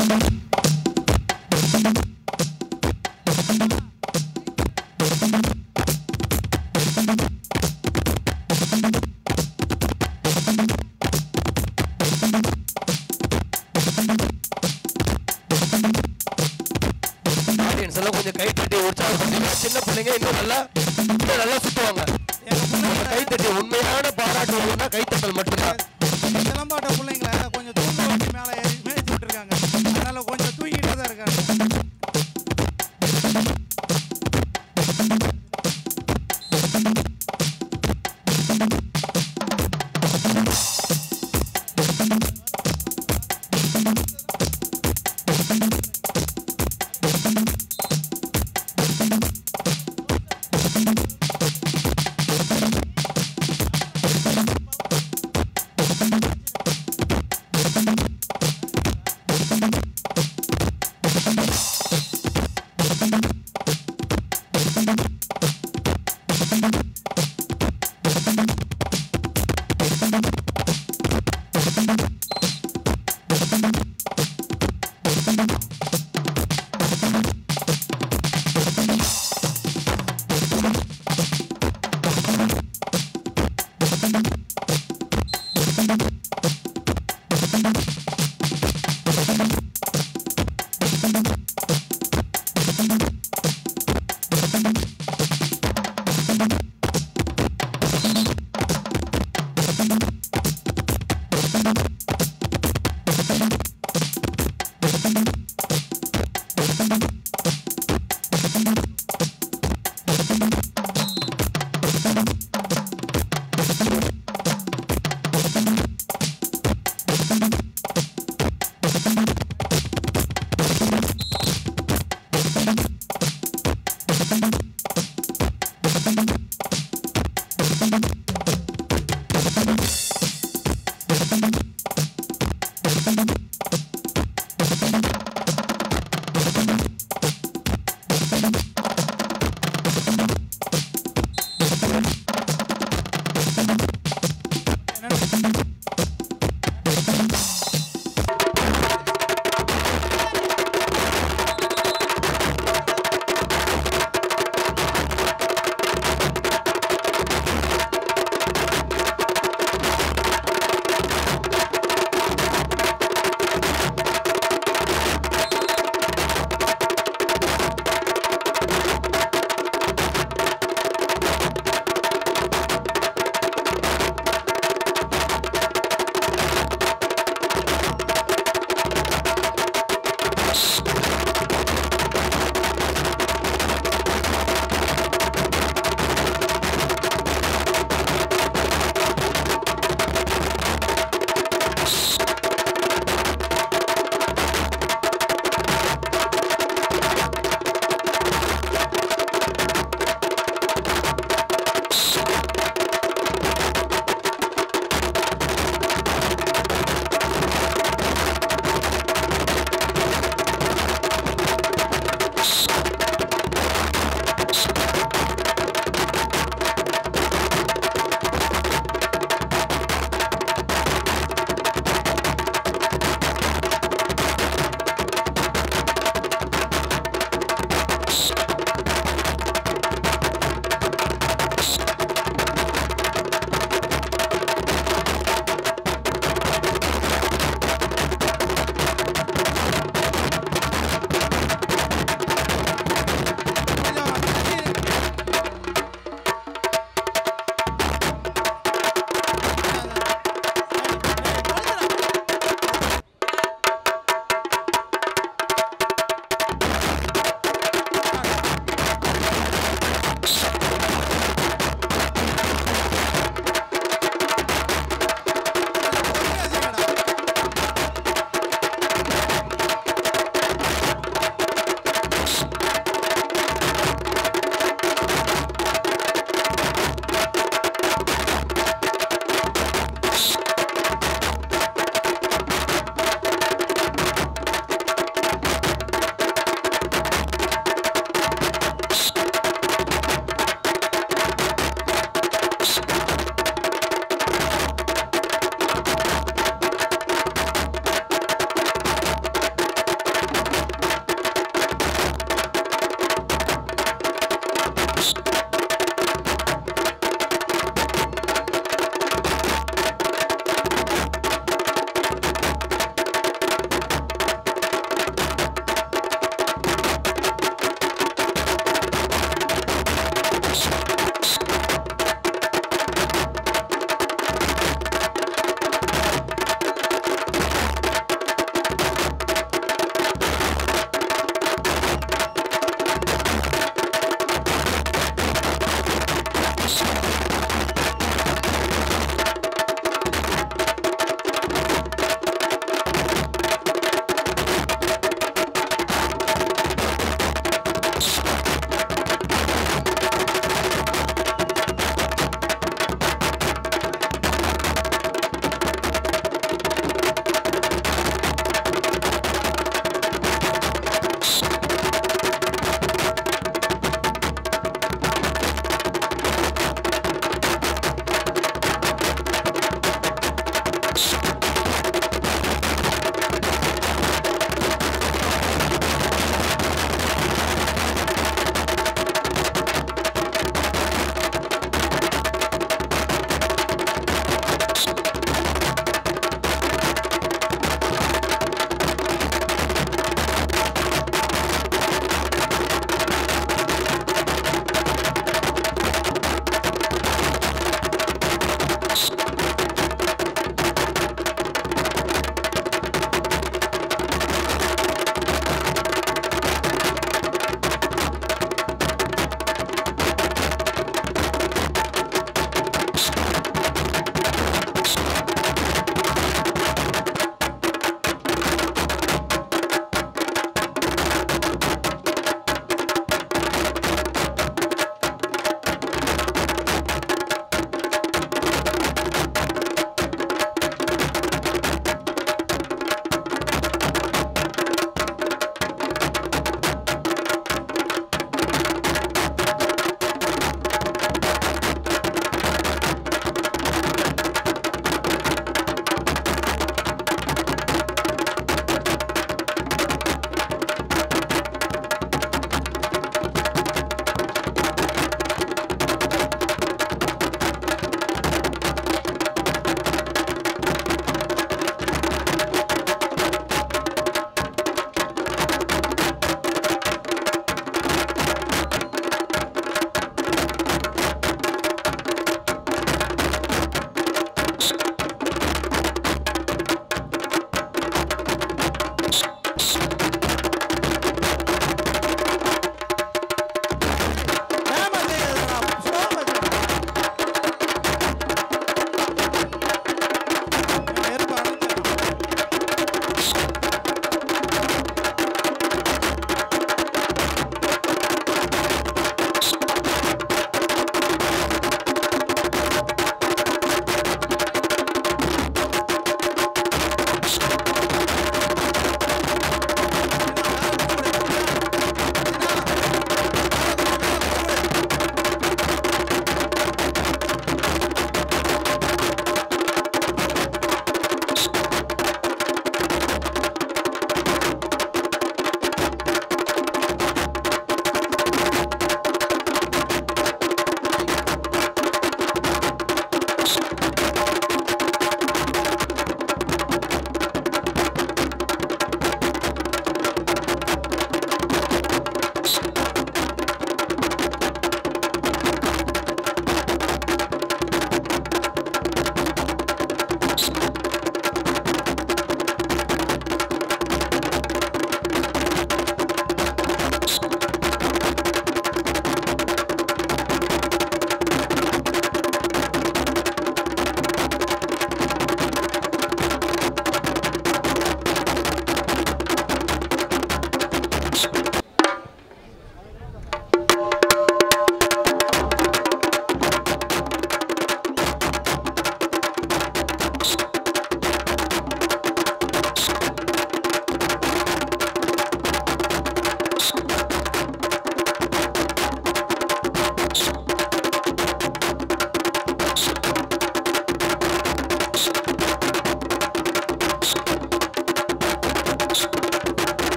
Audience எல்லாம் கொஞ்சம் கை தட்டி உற்சாகப்படுத்தி சின்ன பிள்ளைங்க இன்னும் நல்லா இன்னும் நல்லா சுத்துவாங்க நம்ம கை தட்டி உண்மையான பாராட்டு ஒண்ணுன்னா கைத்தட்டல் மட்டும்தான் சிலம்பாட்ட பிள்ளைங்கள கொஞ்சம் தூங்க வண்டி மேலே ஏறி மேய்ச்சி விட்டுருக்காங்க அதனால கொஞ்சம் தூங்கிட்டே தான் இருக்காங்க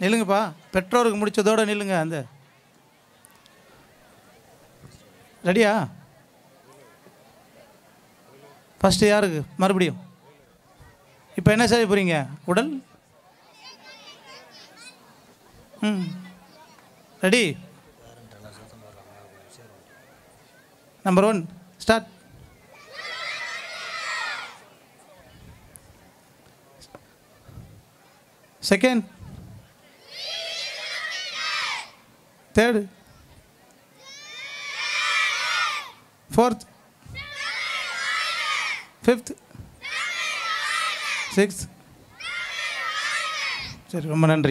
நில்லுங்கப்பா பெற்றோருக்கு முடிச்சதோட நில்லுங்க அந்த ரெடியா ஃபஸ்ட்டு யாருக்கு மறுபடியும் இப்போ என்ன செய்ய போகிறீங்க உடல் ம் ready number one start second third fourth fifth sixth சரி ரொம்ப நன்றி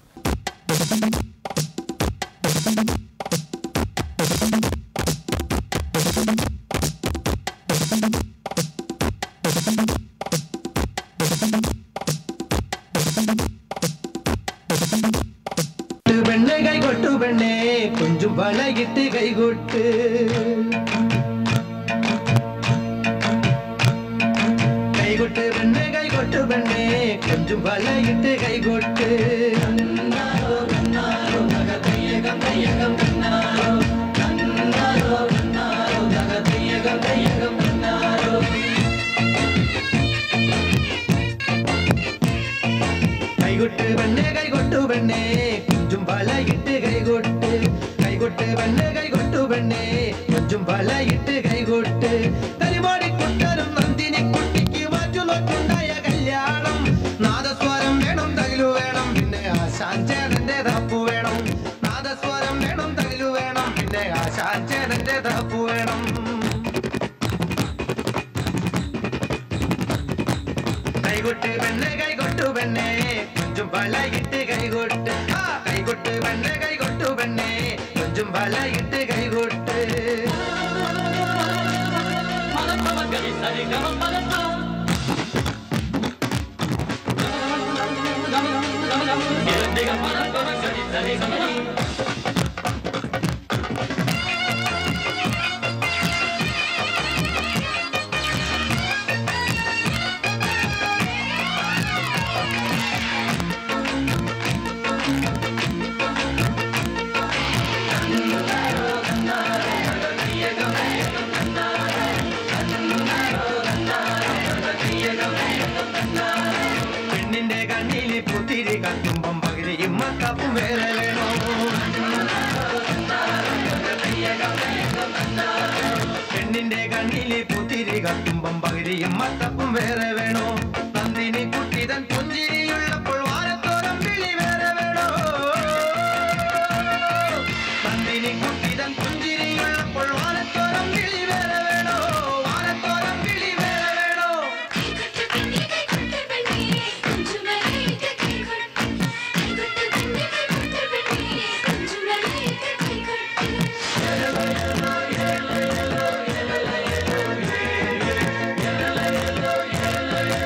கொட்டு பெண்ணே கை கொட்டு பெண்ணே கொஞ்சம் பழகிட்டு கை கொட்டு கை கொட்டு பெண்ணே கை கொட்டு பெண்ணே கொஞ்சம் பழகிட்டு கை கொட்டு கைകൊട്ട് പെണ്ണെ കൈകൊട്ടു പെണ്ണെ കൊഞ്ചും പലയിട്ട് കൈകൊട്ട് കൈകൊട്ട് പെണ്ണെ കൈകൊട്ടു പെണ്ണെ കൊഞ്ചും പലയിട്ട് കൈകൊട്ട് കരിമാടി കുട്ടനും നന്ദിനി കുട്ടിക്ക് മാറ്റു നോക്കുണ്ടായ കല്യാണം നാദസ്വരം വേണം തകിലു വേണം പിന്നെ ആശാഞ്ചേനന്റെ തപ്പു വേണം നാദസ്വരം വേണം തകിലു വേണം പിന്നെ ആശാഞ്ചേനന്റെ തപ്പു വേണം കൈകൊട്ട് പെണ്ണെ കൈകൊട്ടു പെണ്ണെ കൊഞ്ചും പലയിട്ട് കൈകൊട്ട് ആ കൈകൊട്ട് പെണ്ണെ കൈകൊട്ടു പെണ്ണെ കൊഞ്ചും പലയിട്ട് കൈകൊട്ട് പെണ്ണിന്റെ കണ്ണിൽ പുത്തിരി കത്തുമ്പം പകുതിയും മക്കപ്പും വേറെ വേണോ പെണ്ണിന്റെ കണ്ണിൽ പുത്തിരി കത്തുമ്പം പകുതിയും മത്തപ്പും വേറെ വേണോ നന്ദിനി കുട്ടിതൻ പുഞ്ചിരിയുള്ളപ്പോൾ വാരത്തോരം വിളി വേറെ വേണോ നന്ദിനി കുട്ടിതൻ പുഞ്ചിരിയുള്ളപ്പോൾ വാരത്തോരം വിളി വേറെ വേണോ വാരത്തോരം വിളി വേറെ വേണോ Thank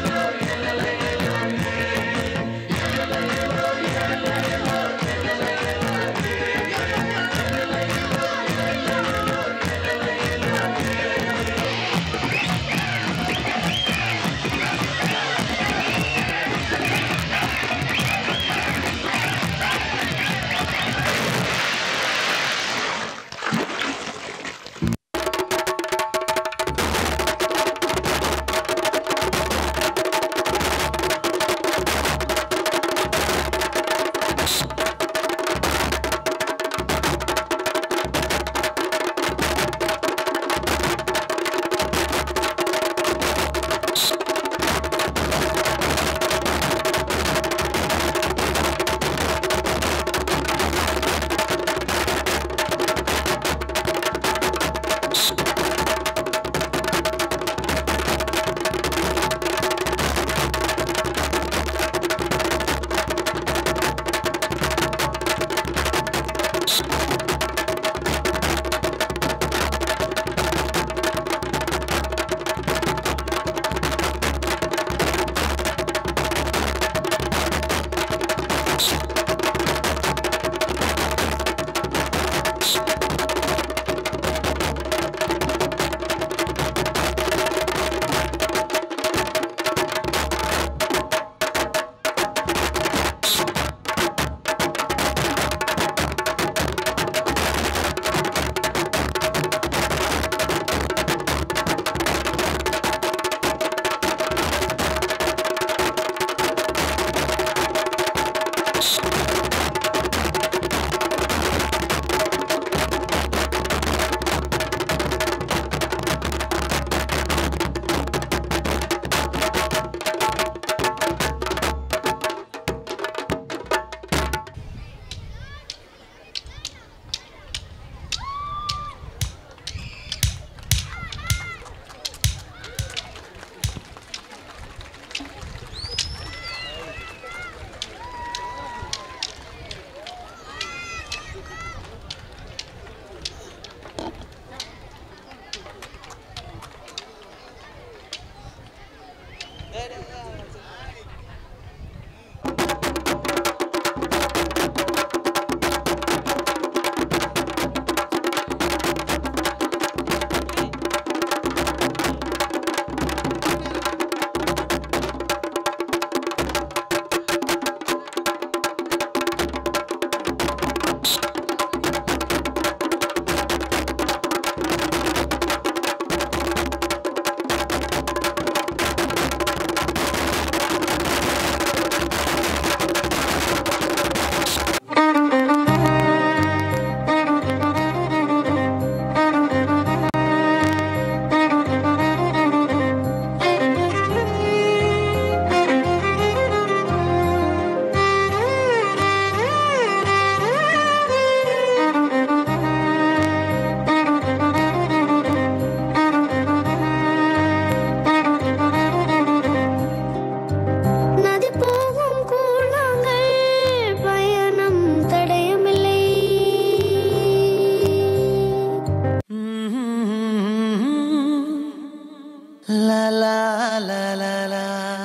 La la la la la.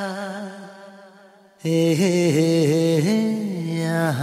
Hey, hey, hey, hey, yeah.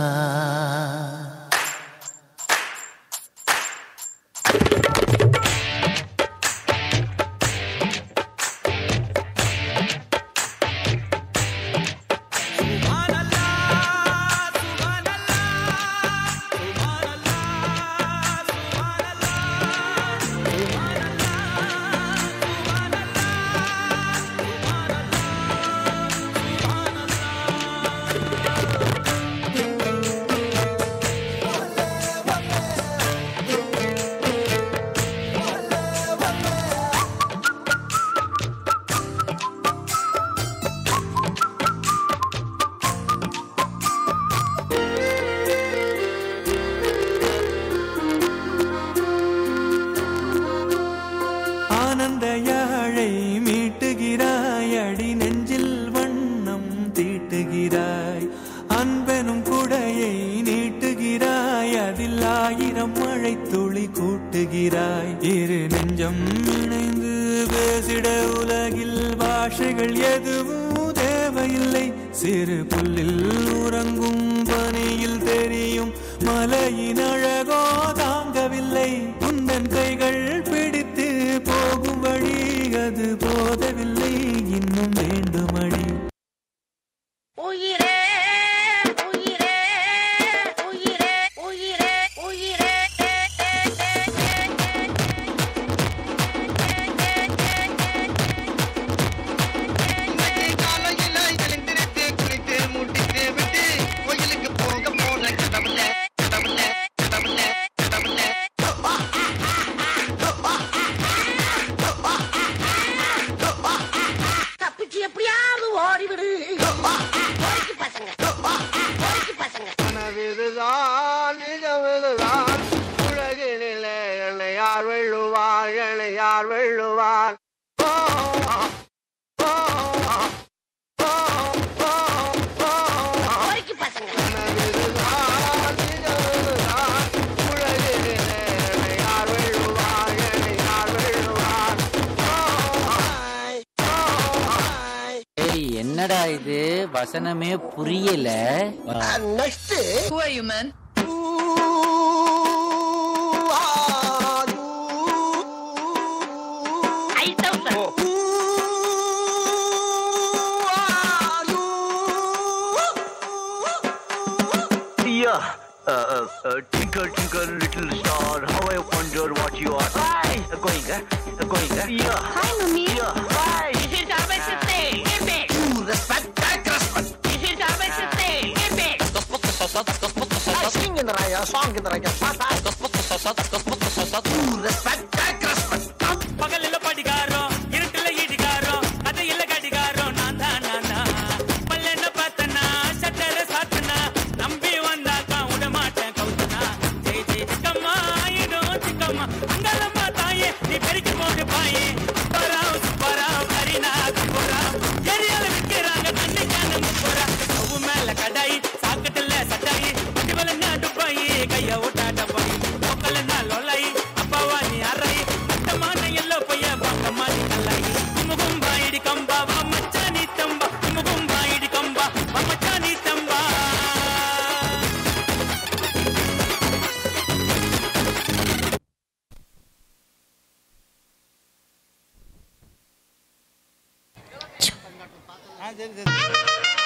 ஆனந்த யாழை மீட்டுகிறாய் அடி நெஞ்சில் வண்ணம் தீட்டுகிறாய் அன்பெனும் குடையை நீட்டுகிறாய் அதில் ஆயிரம் மழை துளி கூட்டுகிறாய் இரு நெஞ்சம் இணைந்து பேசிட உலகில் பாஷைகள் எதுவும் தேவையில்லை சிறு புல்லில் உறங்கும் பனியில் தெரியும் மலையின் அழகோ தாங்கவில்லை உந்தன் கைகள் பிடித்து போகும் வழி அது போதவில்லை இன்னும் வேண்டுமடி உயிரே உயிரே உயிரே உயிரே உயிரே இன்னைக்கு காலையில எழுந்திருத்து குளித்து முட்டித்து விட்டு கோயிலுக்கு போக போன கடவுள கடவுள கடவுள கடவுள தப்பிச்சு எப்படியாவது ஓடிவிடு போய்க்கு பசங்க போய்க்கு பசங்க கனவிதுதான் நிஜமிதுதான் உலகினிலே என்னை யார் வெள்ளுவார் என்னை யார் வெள்ளுவார் ஓ, ஓ, ஓ, ஓ, ஓ. போய்க்கு பசங்க கனவிதுதான் நிஜமிதுதான் உலகினிலே என்னை யார் வெள்ளுவார் என்னை யார் வெள்ளுவார் ஓ, ஓ, ஏய் என்னடா இது வசனமே புரியல next I thousand Yeah. Uh, uh, uh, twinkle, twinkle, little star, how I wonder what you are. Hi. Uh, going, uh, uh, going, uh, yeah. Hi, mommy. Yeah. Hi. This is our sister. Give it. respect, take respect. This is our sister. Give it. Sing in the raya, song in the raya, respect, take respect. பகலில் படிகாரம் இருட்டுல இடிகாரம் கதையில கடிகாரம் நான் தான் நான் தான் பல்லென்ன பார்த்தனா சட்டர சாத்தனா நம்பி வந்தாக்கா விட மாட்டேன் கவுத்தனா ஜெய் ஜெய் சிக்கம்மா இதோ சிக்கம்மா அங்கலம்மா தாயே நீ பெருக்கி போடு பாயே பராவ் சுப்பராவ் கரீனா குப்பராவ் ஏரியால விற்கிறாங்க தண்ணி கேனு முப்பரா ஸ்டவ் மேல கடாயி சாக்கட்டுல சட்டாயி வண்டிவல நாட்டுப்பாயி கைய ஓட்டாட்ட போய் மொக்கல நான் லொல்லாயி அப்பாவா நீ அறாயி மட்டமான எல்லோ பைய பார்க்க மாதிரி கல்லாயி முகும்பா இடி கம்பா வா மச்சானி தம்பா முகும்பா இடி கம்பா வா மச்சானி தம்பா ஆ சரி சரி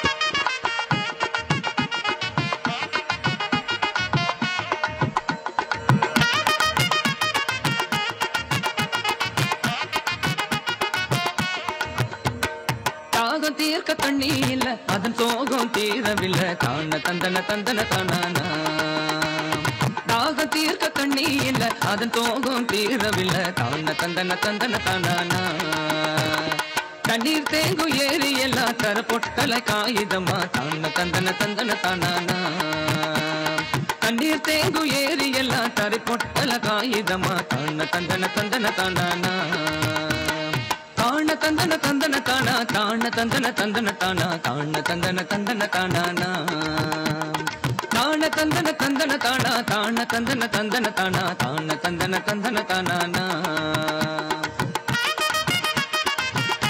தாகம் தீர்க்க தண்ணி இல்ல அதன் சோகம் தீரவில்லை தான தந்தன தந்தன தானானா தாகம் தீர்க்க தண்ணி இல்ல அதன் சோகம் தீரவில்லை தான தந்தன தந்தன தானானா தண்ணீர் தேங்கும் ஏரி எல்லாம் தர பொட்டல காகிதமா தான தந்தன தந்தன தானானா தண்ணீர் தேங்கும் ஏரி எல்லாம் தரை பொட்டல காகிதமா தான தந்தன தந்தன தானானா தான தந்தன தந்தன தானா தான தந்தன தந்தன தானா தான தந்தன தந்தன தானானா தான தந்தன தந்தன தானா தான தந்தன தந்தன தானா தான தந்தன தந்தன தானானா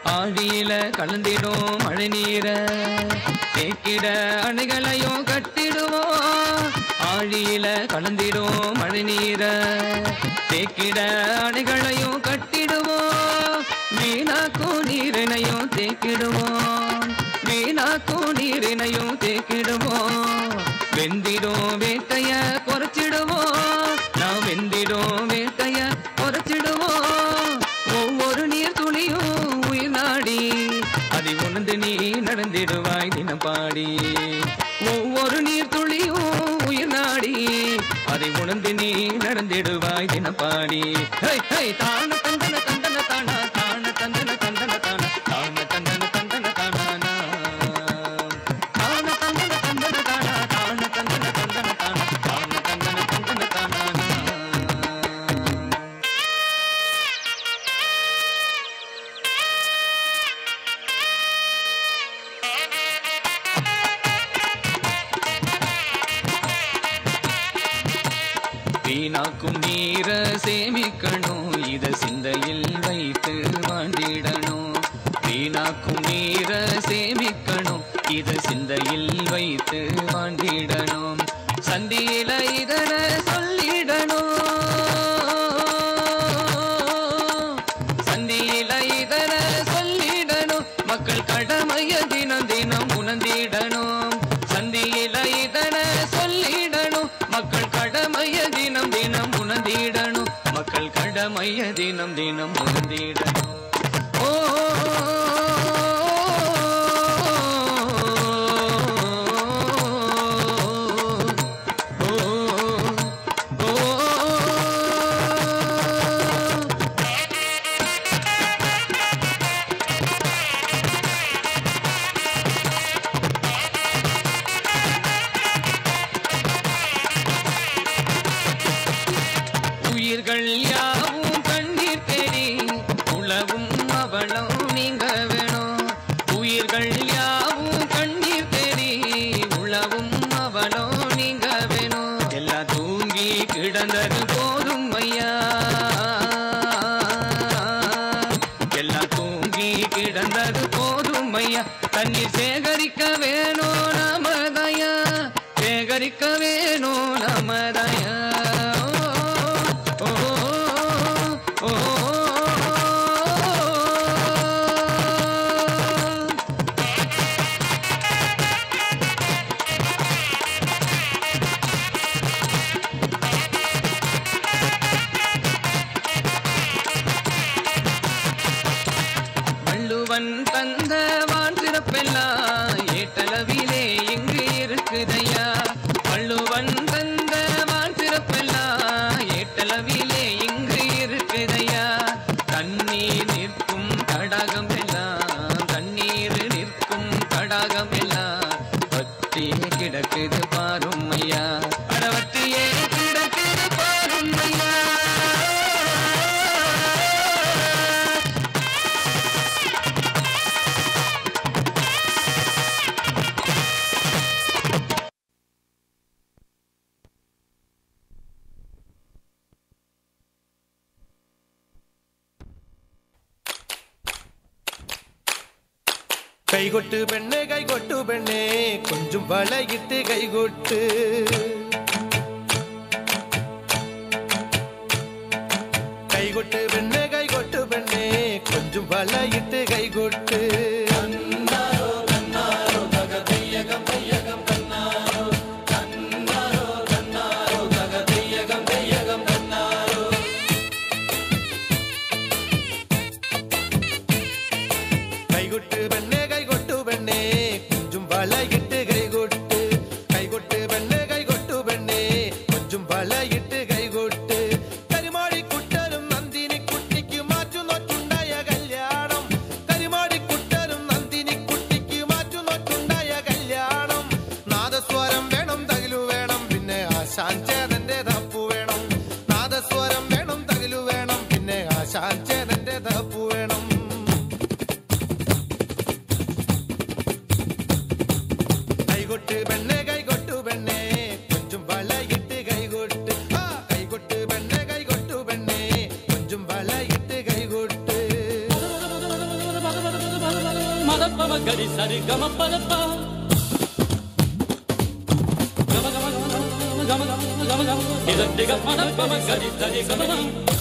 ஆழியில கலந்திடும் மழை நீர தேக்கிட அணைகளையும் கட்டிடுவோம் ஆழியில கலந்திடும் மழை நீர தேக்கிட அணைகளையும் கட்டிடுவோம் வீணாக்கும் நீரினையும் தேக்கிடுவோம் வீணாக்கும் நீரினையும் தேக்கிடுவோம் வெந்திடும் வேட்டைய குறைச்சிடுவோம் நாம் வெந்திடும் வேட்டைய குறைச்சிடுவோம் ஒவ்வொரு நீர் துளியும் உயிர் நாடி அதை உணர்ந்து நீ நடந்திடுவாய் தினம் பாடி ஒவ்வொரு நீர் துளியும் உயிர் நாடி அதை உணர்ந்து நீ நடந்திடுவாய் தினம் பாடி ஹை ஹை தான தந்தன தந்தன தானா தான தந்தன தந்தன தானா தான தந்தன தந்தன தானா தான தந்தன தந்தன தானா தான தந்தன தந்தன தானா தான தந்தன தந்தன தானா வீணாக்கும் நீர சேமிக்கணும் இத சிந்தையில் வைத்து வாழ்ந்திடணும் வீணாக்கும் நீர சேமிக்கணும் இத சிந்தையில் வைத்து வாழ்ந்திடணும் சந்தியில இதர சொல்லிடணும் சந்தியில இதர சொல்லிடணும் மக்கள் கடமைய தினம் தினம் உணர்ந்திடணும் சந்தியில இதர சொல்லிடணும் மக்கள் கடமைய தினம் தினம் உணர்ந்திடணும் மக்கள் கடமைய தினம் தினம் உணர்ந்திடணும் ஓ உயிர்கள் யாவும் கண்ணீர் தேடி உலவும் அவளும் நீங்க வேணும் உயிர்கள் யாவும் கண்ணீர் தேடி உலவும் அவளும் நீங்க வேணும் எல்லாம் தூங்கி கிடந்தது போதும் ஐயா எல்லாம் தூங்கி கிடந்தது போதும் ஐயா தண்ணீர் சேகரிக்க வேணும் நமதயா சேகரிக்க வேணும் நமதயா ஓ, ஓ, ஓ, ஓ. வள்ளுவன் தந்த வான் சிறப்பெல்லாம் ஏட்டளவிலே எங்கு இருக்குதையா வள்ளுவன் தந்த வான் சிறப்பெல்லாம் ஏட்டளவிலே எங்கு இருக்குதையா தண்ணீர் நிற்கும் தடாகம் எல்லாம் தண்ணீர் நிற்கும் தடாகம் எல்லாம் வத்தியே கிடக்குது பாரும் ஐயா அடவத்தியே கிடக்குது பாரும் ஐயா கைகொட்டு பெண்ணே கைகொட்டு பெண்ணே கொஞ்சம் வளையிட்டு கைகொட்டு கைகொட்டு பெண்ணே கைகொட்டு பெண்ணே கொஞ்சம் வளையிட்டு கைகொட்டு கைகொட்டு பெண்ணே கைகொட்டு பெண்ணே கொஞ்சம் வளையிட்டு கைகொட்டு கைகொட்டு பெண்ணே கைகொட்டு பெண்ணே கொஞ்சம் வளையிட்டு கைகொட்டு കരിമാടി കുട്ടരും നന്ദിനി കുട്ടിക്ക് മാറ്റുന്നൊറ്റുണ്ടായ കല്യാണം കരിമാടി കുട്ടരും നന്ദിനി കുട്ടിക്ക് മാറ്റുന്നൊറ്റുണ്ടായ കല്യാണം നാദസ്വരം വേണം തകിലു വേണം പിന്നെ ആശാൻ ചേതന്റെ തപ്പു വേണം നാദസ്വരം വേണം തകിലു വേണം പിന്നെ ആശാൻ ചേതന്റെ തപ്പു വേണം കൈകൊട്ട് പെണ്ണെ കൈകൊട്ടു പെണ്ണെ കൊഞ്ചും വളയിട്ട് കൈകൊട്ട് ആ കൈകൊട്ട് പെണ്ണെ കൈകൊട്ടു പെണ്ണെ കൊഞ്ചും വളയിട്ട് കൈകൊട്ട് மதப்பவ கரி சரி கம பதப்பா கம கம கம கம கம கம கம கம நித நிக மதப்பவ கரி சரி கம கம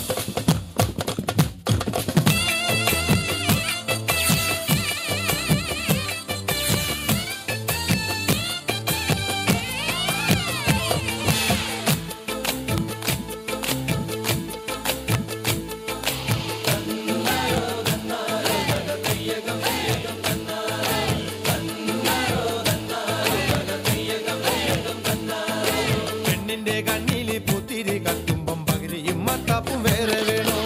പെണ്ണിന്റെ കണ്ണില് പുത്തിരി കത്തുമ്പം പകിരിയും മത്താപ്പും വേറെ വേണോ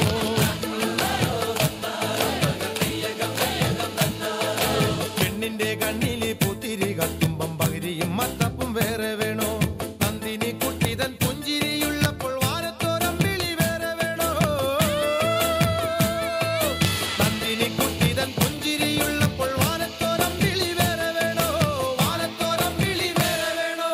പെണ്ണിന്റെ കണ്ണില് പുത്തിരി കത്തുമ്പം പകിരിയും മത്തപ്പും വേറെ വേണോ നന്ദിനി കുട്ടിതൻ പുഞ്ചിരിയുള്ളപ്പോൾ വാരത്തോരമ്പിളി വേറെ വേണോ നന്ദിനി കുട്ടിതൻ പുഞ്ചിരിയുള്ളപ്പോൾ വാരത്തോരമ്പിളി വേറെ വേണോ വാരത്തോരമ്പിളി വേറെ വേണോ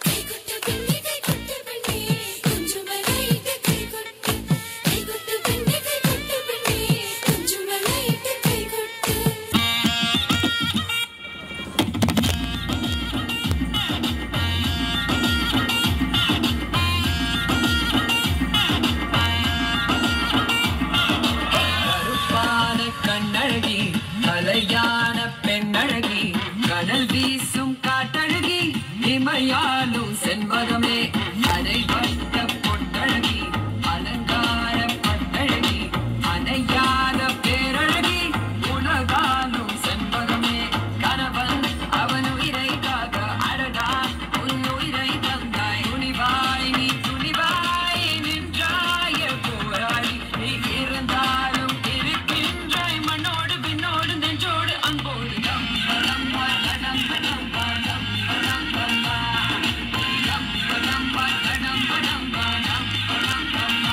கருப்பான கண்ணழகி கலையான பெண்ணழகி கடல் வீசும் காட்டழகி இமையாலும் செண்பகமே அரைவட்ட பொட்டழகி அலங்கார பட்டழகி அணையாத பேரழகி உலகாலும் செண்பகமே கணவன் அவன் உயிரை காக்க அழகா உன் உயிரை தந்தாய் துணிவாய் நீ துணிவாய் நின்றாய போராடி நீ இருந்தாலும் இருக்கின்றாய் மண்ணோடு பின்னோடு நெஞ்சோடு அன்போடு டம் படம் படம் படம் படம் படம் படம் படம் படம் படம் படம் படம்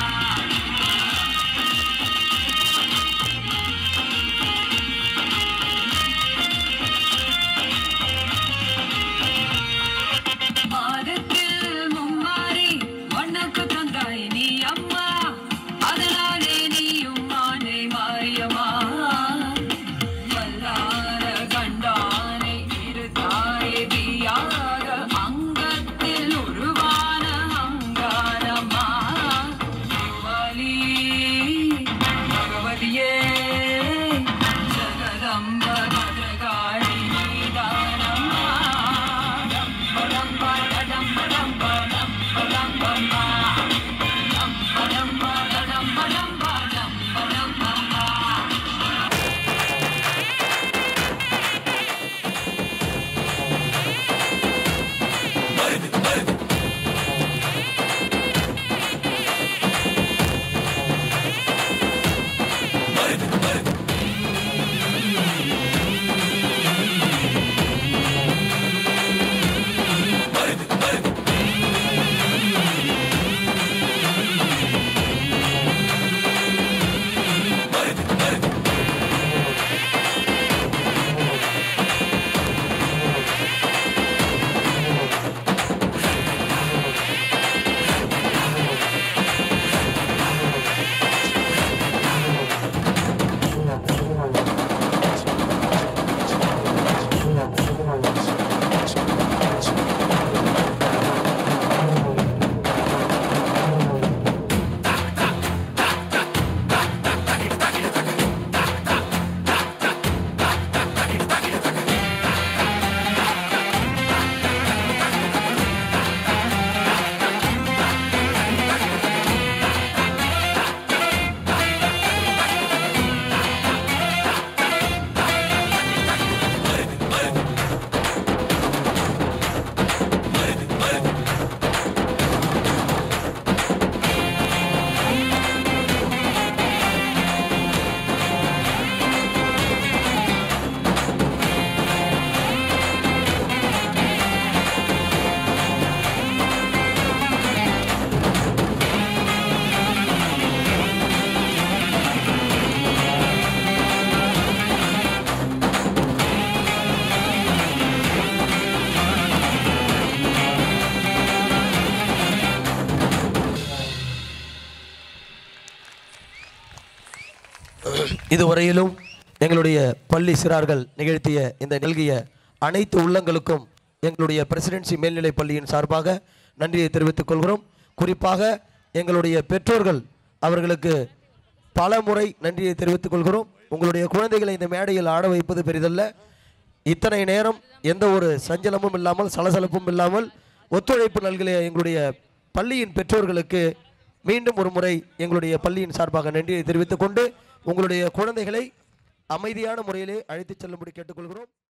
மாதத்தில் மும்மாறி மண்ணுக்கு தந்தாய் நீ அம்மா அதனாலே நீயும் மானே மாரியம்மா வல்லார கண்டானை இரு தாயதியாக அங்கத்தில் உருவான அங்காரம்மா திருவாலி பகவதியே ஜகதம்ப பத்ரகாளி நீதானம்மா படம் படம் படம் படம் படம் பம்மா படம் படம் படம் படம் படம் பம்மா இதுவரையிலும் எங்களுடைய பள்ளி சிறார்கள் நிகழ்த்திய இந்த நிகழ்கிய அனைத்து உள்ளங்களுக்கும் எங்களுடைய பிரசிடென்சி மேல்நிலைப் பள்ளியின் சார்பாக நன்றியை தெரிவித்துக் கொள்கிறோம் குறிப்பாக எங்களுடைய பெற்றோர்கள் அவர்களுக்கு பல முறை நன்றியை தெரிவித்துக் கொள்கிறோம் உங்களுடைய குழந்தைகளை இந்த மேடையில் ஆட வைப்பது பெரிதல்ல இத்தனை நேரம் எந்த ஒரு சஞ்சலமும் இல்லாமல் சலசலப்பும் இல்லாமல் ஒத்துழைப்பு நல்கிய எங்களுடைய பள்ளியின் பெற்றோர்களுக்கு மீண்டும் ஒரு முறை எங்களுடைய பள்ளியின் சார்பாக நன்றியை தெரிவித்துக் கொண்டு உங்களுடைய குழந்தைகளை அமைதியான முறையிலே அழைத்துச் செல்லும்படி கேட்டுக்கொள்கிறோம்